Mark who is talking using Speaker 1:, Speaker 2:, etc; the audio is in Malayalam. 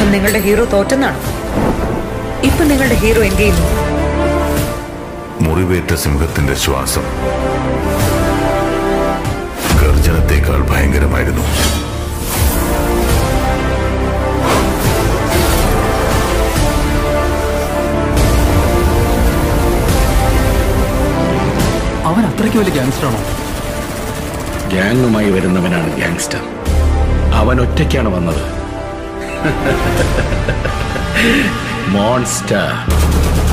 Speaker 1: നിങ്ങളുടെ ഹീറോ തോറ്റെന്നാണ് ഇപ്പൊ നിങ്ങളുടെ ഹീറോ എന്ത് ചെയ്യുന്നു
Speaker 2: മുറിവേറ്റ സിംഹത്തിന്റെ ശ്വാസം ഗർജനത്തേക്കാൾ ഭയങ്കരമായിരുന്നു
Speaker 3: അവൻ അത്രയ്ക്ക് വലിയ ഗാങ്സ്റ്ററാണോ
Speaker 4: ഗ്യാങ്ങുമായി വരുന്നവനാണ് ഗ്യാങ്സ്റ്റർ അവൻ ഒറ്റയ്ക്കാണ് വന്നത് മോൺസ്റ്റർ